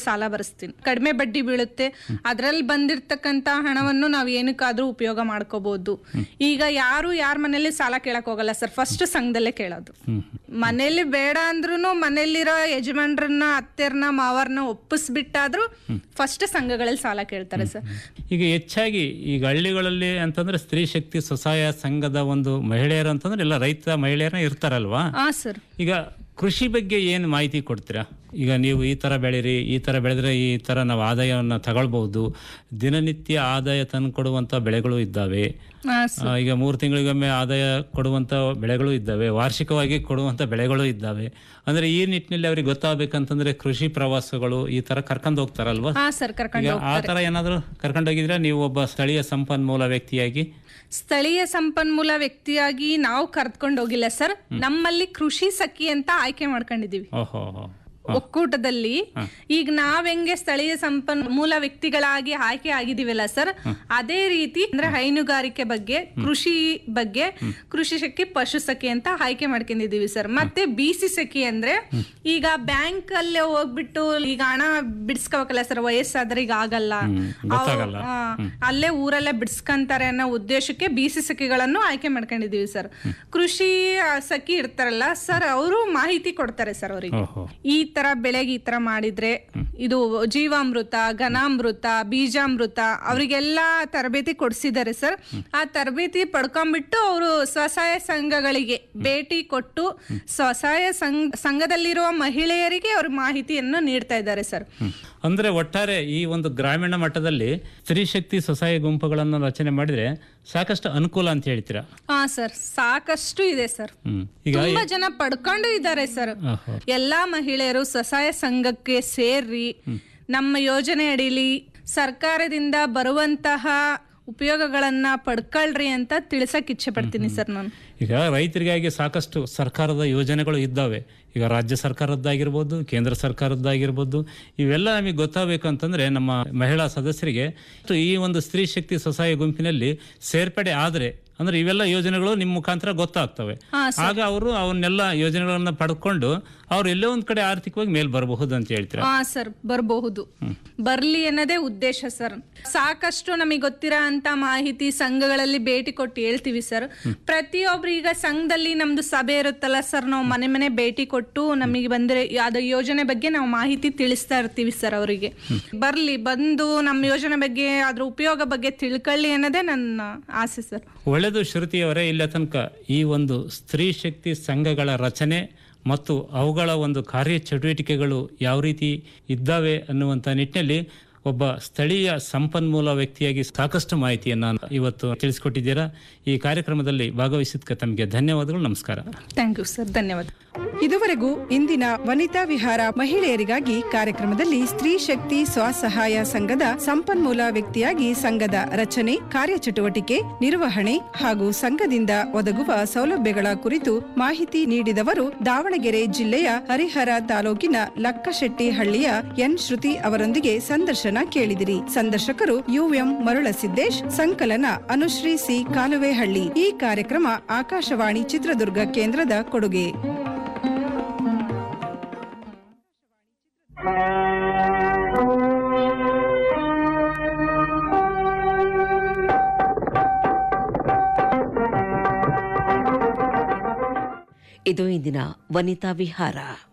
ಸಾಲ ಬರೆಸ್ತೀನಿ ಕಡಿಮೆ ಬಡ್ಡಿ ಬೀಳುತ್ತೆ ಅದ್ರಲ್ಲಿ ಬಂದಿರ್ತಕ್ಕಂತ ಹಣವನ್ನು ನಾವ್ ಏನಕ್ಕಾದ್ರೂ ಉಪಯೋಗ ಮಾಡ್ಕೋಬಹುದು ಈಗ ಯಾರು ಯಾರ ಮನೇಲಿ ಸಾಲ ಕೇಳಕ್ ಹೋಗಲ್ಲ ಸರ್ ಫಸ್ಟ್ ಸಂಘದಲ್ಲೇ ಕೇಳೋದು ಮನೇಲಿ ಬೇಡ ಅಂದ್ರೂ ಮನೇಲಿರೋ ಯಜಮಾನ್ರನ್ನ ಅತ್ತೆರ್ನ ಮಾವರ್ನ ಒಪ್ಪಿಸ್ಬಿಟ್ಟಾದ್ರೂ ಫಸ್ಟ್ ಸಂಘಗಳಲ್ಲಿ ಸಾಲ ಕೇಳ್ತಾರೆ ಸರ್ ಈಗ ಹೆಚ್ಚಾಗಿ ಈಗ ಹಳ್ಳಿಗಳಲ್ಲಿ ಅಂತಂದ್ರೆ ಸ್ತ್ರೀ ಶಕ್ತಿ ಸ್ವಸಹಾಯ ಸಂಘದ ಒಂದು ಮಹಿಳೆಯರು ಅಂತಂದ್ರೆ ಎಲ್ಲ ರೈತ ಮಹಿಳೆಯರನ್ನ ಇರ್ತಾರಲ್ವಾ ಹಾ ಸರ್ ಈಗ ಕೃಷಿ ಬಗ್ಗೆ ಏನು ಮಾಹಿತಿ ಕೊಡ್ತೀರಾ ಈಗ ನೀವು ಈ ಥರ ಬೆಳೀರಿ ಈ ಥರ ಬೆಳೆದ್ರೆ ಈ ಥರ ನಾವು ಆದಾಯವನ್ನು ತಗೊಳ್ಬಹುದು ದಿನನಿತ್ಯ ಆದಾಯ ತಂದು ಕೊಡುವಂಥ ಬೆಳೆಗಳು ಇದ್ದಾವೆ ಹಾ ಆ, ಈಗ ಮೂರು ತಿಂಗಳಿಗೊಮ್ಮೆ ಆದಾಯ ಕೊಡುವಂಥ ಬೆಳೆಗಳು ಇದ್ದಾವೆ ವಾರ್ಷಿಕವಾಗಿ ಕೊಡುವಂಥ ಬೆಳೆಗಳು ಇದ್ದಾವೆ ಅಂದ್ರೆ ಈ ನಿಟ್ಟಿನಲ್ಲಿ ಅವ್ರಿಗೆ ಗೊತ್ತಾಗಬೇಕಂತಂದ್ರೆ ಕೃಷಿ ಪ್ರವಾಸಗಳು ಈ ತರ ಕರ್ಕೊಂಡು ಹೋಗ್ತಾರಲ್ವಾ ಹಾ ಸರ್ ಕರ್ಕೊಂಡು ಈಗ ಆ ತರ ಏನಾದ್ರು ಕರ್ಕೊಂಡೋಗಿದ್ರೆ ನೀವು ಒಬ್ಬ ಸ್ಥಳೀಯ ಸಂಪನ್ಮೂಲ ವ್ಯಕ್ತಿಯಾಗಿ ಸ್ಥಳೀಯ ಸಂಪನ್ಮೂಲ ವ್ಯಕ್ತಿಯಾಗಿ ನಾವು ಕರ್ದ್ಕೊಂಡು ಹೋಗಿಲ್ಲ ಸರ್ ನಮ್ಮಲ್ಲಿ ಕೃಷಿ ಸಖಿ ಅಂತ ಆಯ್ಕೆ ಮಾಡ್ಕೊಂಡಿದೀವಿ ಓಹೋ ಒಕ್ಕೂಟದಲ್ಲಿ ಈಗ ನಾವ್ ಹೆಂಗೆ ಸ್ಥಳೀಯ ಸಂಪನ್ಮೂಲ ವ್ಯಕ್ತಿಗಳಾಗಿ ಆಯ್ಕೆ ಆಗಿದೀವಲ್ಲ ಸರ್ ಅದೇ ರೀತಿ ಅಂದ್ರೆ ಹೈನುಗಾರಿಕೆ ಬಗ್ಗೆ ಕೃಷಿ ಬಗ್ಗೆ ಕೃಷಿ ಸಖಿ ಪಶು ಸಖಿ ಅಂತ ಆಯ್ಕೆ ಮಾಡ್ಕೊಂಡಿದೀವಿ ಸರ್ ಮತ್ತೆ ಬಿಸಿ ಸಖಿ ಅಂದ್ರೆ ಈಗ ಬ್ಯಾಂಕ್ ಅಲ್ಲಿ ಹೋಗ್ಬಿಟ್ಟು ಈಗ ಹಣ ಬಿಡಿಸ್ಕೋಬೇಕಲ್ಲ ಸರ್ ವಯಸ್ಸಾದ್ರೆ ಈಗ ಆಗಲ್ಲ ಗೊತ್ತಾಗಲ್ಲ. ಆ, ಅಲ್ಲೇ ಊರಲ್ಲೇ ಬಿಡಿಸ್ಕೊಂತಾರೆ ಅನ್ನೋ ಉದ್ದೇಶಕ್ಕೆ ಬಿಸಿ ಸಖಿಗಳನ್ನು ಆಯ್ಕೆ ಮಾಡ್ಕೊಂಡಿದೀವಿ ಸರ್ ಕೃಷಿ ಆ, ಸಖಿ ಇರ್ತಾರಲ್ಲ ಸರ್ ಅವರು ಮಾಹಿತಿ ಕೊಡ್ತಾರೆ ಸರ್ ಅವರಿಗೆ ಓಹೋ ಈ ತರ ಬೆಳೆಗೆ ಈ ತರ ಮಾಡಿದ್ರೆ ಇದು ಜೀವಾಮೃತ ಘನಾಮೃತ ಬೀಜಾಮೃತ ಅವರಿಗೆಲ್ಲ ತರಬೇತಿ ಕೊಡ್ಸಿದ್ದಾರೆ ಸರ್ ಆ ತರಬೇತಿ ಪಡ್ಕೊಂಡ್ಬಿಟ್ಟು ಅವರು ಸ್ವಸಹಾಯ ಸಂಘಗಳಿಗೆ ಭೇಟಿ ಕೊಟ್ಟು ಸ್ವಸಹಾಯ ಸಂಘ ಸಂಘದಲ್ಲಿರುವ ಮಹಿಳೆಯರಿಗೆ ಅವ್ರ ಮಾಹಿತಿಯನ್ನು ನೀಡ್ತಾ ಇದ್ದಾರೆ ಸರ್ ಅಂದ್ರೆ ಒಟ್ಟಾರೆ ಈ ಒಂದು ಗ್ರಾಮೀಣ ಮಟ್ಟದಲ್ಲಿ ಸ್ತ್ರೀ ಶಕ್ತಿ ಸ್ವಸಹಾಯ ಗುಂಪುಗಳನ್ನು ರಚನೆ ಮಾಡಿದ್ರೆ ಸಾಕಷ್ಟು ಅನುಕೂಲ ಅಂತ ಹೇಳ್ತೀರಾ ಹಾ ಸರ್ ಸಾಕಷ್ಟು ಇದೆ ಸರ್ ಹ್ಮ್ ಈಗ ತುಂಬಾ ಜನ ಪಡ್ಕೊಂಡು ಇದ್ದಾರೆ ಸರ್ ಓಹೋ ಎಲ್ಲಾ ಮಹಿಳೆಯರು ಸ್ವಸಹಾಯ ಸಂಘಕ್ಕೆ ಸೇರ್ರಿ ನಮ್ಮ ಯೋಜನೆ ಅಡಿಲಿ ಸರ್ಕಾರದಿಂದ ಬರುವಂತಹ ಉಪಯೋಗಗಳನ್ನ ಪಡ್ಕೊಳ್ರಿ ಅಂತ ತಿಳ್ಸಕ್ ಇಚ್ಛೆ ಪಡ್ತೀನಿ ಸರ್ ನಾನು ಈಗ ರೈತರಿಗಾಗಿ ಸಾಕಷ್ಟು ಸರ್ಕಾರದ ಯೋಜನೆಗಳು ಇದ್ದಾವೆ ಈಗ ರಾಜ್ಯ ಸರ್ಕಾರದ್ದಾಗಿರ್ಬೋದು ಕೇಂದ್ರ ಸರ್ಕಾರದ್ದಾಗಿರ್ಬೋದು ಇವೆಲ್ಲ ನಮಗೆ ಗೊತ್ತಾಗಬೇಕು ಅಂತಂದ್ರೆ ನಮ್ಮ ಮಹಿಳಾ ಸದಸ್ಯರಿಗೆ ಈ ಒಂದು ಸ್ತ್ರೀ ಶಕ್ತಿ ಸ್ವಸಹಾಯ ಗುಂಪಿನಲ್ಲಿ ಸೇರ್ಪಡೆ ಆದ್ರೆ ಅಂದ್ರೆ ಇವೆಲ್ಲ ಯೋಜನೆಗಳು ನಿಮ್ಮ ಮುಖಾಂತರ ಗೊತ್ತಾಗ್ತವೆ ಹಾ, ಆಗ ಅವರು ಅವನ್ನೆಲ್ಲ ಯೋಜನೆಗಳನ್ನ ಪಡ್ಕೊಂಡು ಅವ್ರು ಎಲ್ಲೋ ಒಂದ್ ಕಡೆ ಆರ್ಥಿಕವಾಗಿ ಮೇಲ್ ಬರಬಹುದು ಅಂತ ಹೇಳ್ತೀರಾ ಹಾ ಸರ್ ಬರಬಹುದು ಬರ್ಲಿ ಅನ್ನೋದೇ ಉದ್ದೇಶ ಸರ್ ಸಾಕಷ್ಟು ನಮಗೆ ಗೊತ್ತಿರೋ ಅಂತ ಮಾಹಿತಿ ಸಂಘಗಳಲ್ಲಿ ಭೇಟಿ ಕೊಟ್ಟು ಹೇಳ್ತೀವಿ ಸರ್ ಪ್ರತಿಯೊಬ್ರು ಈಗ ಸಂಘದಲ್ಲಿ ನಮ್ದು ಸಭೆ ಇರುತ್ತಲ್ಲ ಸರ್ ನಾವು ಮನೆ ಮನೆ ಭೇಟಿ ಕೊಟ್ಟು ನಮಗೆ ಬಂದ್ರೆ ಅದ ಯೋಜನೆ ಬಗ್ಗೆ ನಾವು ಮಾಹಿತಿ ತಿಳಿಸ್ತಾ ಇರ್ತೀವಿ ಸರ್ ಅವರಿಗೆ ಬರ್ಲಿ ಬಂದು ನಮ್ಮ ಯೋಜನೆ ಬಗ್ಗೆ ಅದ್ರ ಉಪಯೋಗ ಬಗ್ಗೆ ತಿಳ್ಕೊಳ್ಳಿ ಅನ್ನೋದೇ ನನ್ನ ಆಸೆ ಸರ್ ಒಳ್ಳೆಯದು ಶ್ರುತಿಯವರೇ ಇಲ್ಲ ತನಕ ಈ ಒಂದು ಸ್ತ್ರೀ ಶಕ್ತಿ ಸಂಘಗಳ ರಚನೆ ಮತ್ತು ಅವುಗಳ ಒಂದು ಕಾರ್ಯ ಚಟುವಟಿಕೆಗಳು ಯಾವ ರೀತಿ ಇದ್ದಾವೆ ಅನ್ನುವಂಥ ನಿಟ್ಟಿನಲ್ಲಿ ಒಬ್ಬ ಸ್ಥಳೀಯ ಸಂಪನ್ಮೂಲ ವ್ಯಕ್ತಿಯಾಗಿ ಸಾಕಷ್ಟು ಮಾಹಿತಿಯನ್ನು ಇವತ್ತು ತಿಳಿಸ್ಕೊಟ್ಟಿದ್ದೀರಾ ಈ ಕಾರ್ಯಕ್ರಮದಲ್ಲಿ ಭಾಗವಹಿಸಿದ್ದಕ್ಕೆ ತಮಗೆ ಧನ್ಯವಾದಗಳು ನಮಸ್ಕಾರ ಥ್ಯಾಂಕ್ ಯು ಸರ್ ಧನ್ಯವಾದ ಇದುವರೆಗೂ ಇಂದಿನ ವನಿತಾ ವಿಹಾರ ಮಹಿಳೆಯರಿಗಾಗಿ ಕಾರ್ಯಕ್ರಮದಲ್ಲಿ ಸ್ತ್ರೀ ಶಕ್ತಿ ಸ್ವಸಹಾಯ ಸಂಘದ ಸಂಪನ್ಮೂಲ ವ್ಯಕ್ತಿಯಾಗಿ ಸಂಘದ ರಚನೆ ಕಾರ್ಯಚಟುವಟಿಕೆ ನಿರ್ವಹಣೆ ಹಾಗೂ ಸಂಘದಿಂದ ಒದಗುವ ಸೌಲಭ್ಯಗಳ ಕುರಿತು ಮಾಹಿತಿ ನೀಡಿದವರು ದಾವಣಗೆರೆ ಜಿಲ್ಲೆಯ ಹರಿಹರ ತಾಲೂಕಿನ ಲಕ್ಕಶೆಟ್ಟಿ ಹಳ್ಳಿಯ ಎನ್ ಶ್ರುತಿ ಅವರೊಂದಿಗೆ ಸಂದರ್ಶನ ಕೇಳಿದಿರಿ ಸಂದರ್ಶಕರು ಯುಎಂ ಮರುಳಸಿದ್ದೇಶ್ ಸಂಕಲನ ಅನುಶ್ರೀ ಸಿ ಕಾಲುವೆಹಳ್ಳಿ ಈ ಕಾರ್ಯಕ್ರಮ ಆಕಾಶವಾಣಿ ಚಿತ್ರದುರ್ಗ ಕೇಂದ್ರದ ಕೊಡುಗೆ ಇದು ಇಂದಿನ ವನಿತಾ ವಿಹಾರ